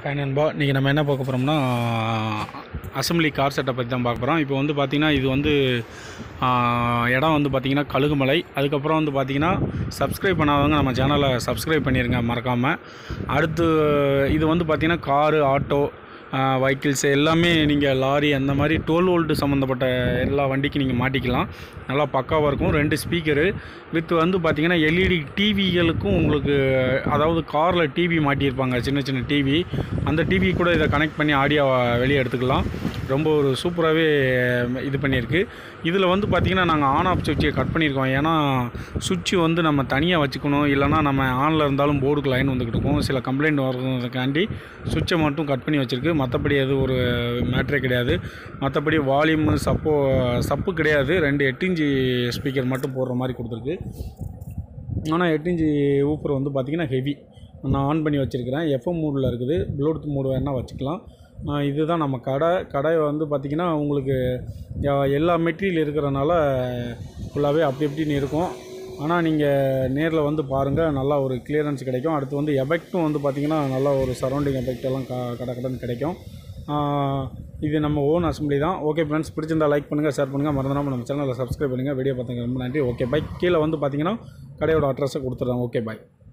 hi நண்பா இன்றைக்கி நம்ம என்ன பார்க்க போகிறோம்னா அசம்பிளி கார் செட்டை பற்றி தான் பார்க்க போகிறோம் இப்போ வந்து பார்த்திங்கன்னா இது வந்து ஆ, இடம் வந்து பார்த்திங்கன்னா கழுகுமலை அதுக்கப்புறம் வந்து பார்த்திங்கன்னா சப்ஸ்கிரைப் பண்ணாதவங்க நம்ம சேனலை சப்ஸ்கிரைப் பண்ணிடுங்க மறக்காமல் அடுத்து இது வந்து பார்த்திங்கன்னா காரு ஆட்டோ வெஹிக்கிள்ஸ் எல்லாமே நீங்கள் லாரி அந்த மாதிரி டுவெல் வோல்ட் சம்மந்தப்பட்ட எல்லா வண்டிக்கும் நீங்கள் மாட்டிக்கலாம் நல்லா பக்காவாக இருக்கும் ரெண்டு ஸ்பீக்கரு வித் வந்து பார்த்திங்கன்னா எல்இடி டிவிகளுக்கும் உங்களுக்கு அதாவது காரில் டிவி மாட்டியிருப்பாங்க சின்ன சின்ன டிவி அந்த டிவி கூட இதை கனெக்ட் பண்ணி ஆடியோ வெளியே எடுத்துக்கலாம் ரொம்ப ஒரு சூப்பராகவே இது பண்ணியிருக்கு இதில் வந்து பார்த்திங்கன்னா நாங்கள் ஆன் ஆஃப் சுவிட்சை கட் பண்ணியிருக்கோம் ஏன்னா சுவிட்சு வந்து நம்ம தனியாக வச்சுக்கணும் இல்லைனா நம்ம ஆனில் இருந்தாலும் போர்டுக்கு லைன் வந்துக்கிட்டு இருக்கும் சில கம்ப்ளைண்ட் வர்றதுக்காண்டி சுவிட்சை மட்டும் கட் பண்ணி வச்சுருக்கு மற்றபடி அது ஒரு மேட்ரே கிடையாது மற்றபடி வால்யூமு சப்போ சப்பு கிடையாது ரெண்டு எட்டு இன்ச்சு ஸ்பீக்கர் மட்டும் போடுற மாதிரி கொடுத்துருக்கு ஆனால் எட்டு இன்ச்சு ஊப்பர் வந்து பார்த்திங்கன்னா ஹெவி நான் ஆன் பண்ணி வச்சுருக்கிறேன் எஃப்எம் மூடில் இருக்குது ப்ளூடூத் மூடு வேணால் வச்சுக்கலாம் ஆஹ் இதுதான் நம்ம கடை கடை வந்து பார்த்திங்கன்னா உங்களுக்கு யா- எல்லா மெட்டீரியல் இருக்கிறனால ஃபுல்லாகவே அப்படி இப்படின்னு இருக்கும் ஆனால் நீங்கள் நேரில் வந்து பாருங்கள் நல்லா ஒரு கிளியரன்ஸ் கிடைக்கும் அடுத்து வந்து எஃபெக்ட்டும் வந்து பார்த்திங்கன்னா நல்லா ஒரு சரௌண்டிங் எஃபெக்ட் எல்லாம் க கடை கடன் கிடைக்கும் ஆஹ் இது நம்ம ஓன் அசம்பிளி தான் ஓகே ஃப்ரெண்ட்ஸ் பிடிச்சிருந்தா லைக் பண்ணுங்கள் ஷேர் பண்ணுங்கள் மறந்துடாமல் நம்ம சேனலை சப்ஸ்கிரைப் பண்ணுங்கள் வீடியோ பார்த்தீங்க ரொம்ப நன்றி ஓகே பை கீழே வந்து பார்த்தீங்கன்னா கடையோட அட்ரஸை கொடுத்துட்றேன் ஓகே பாய்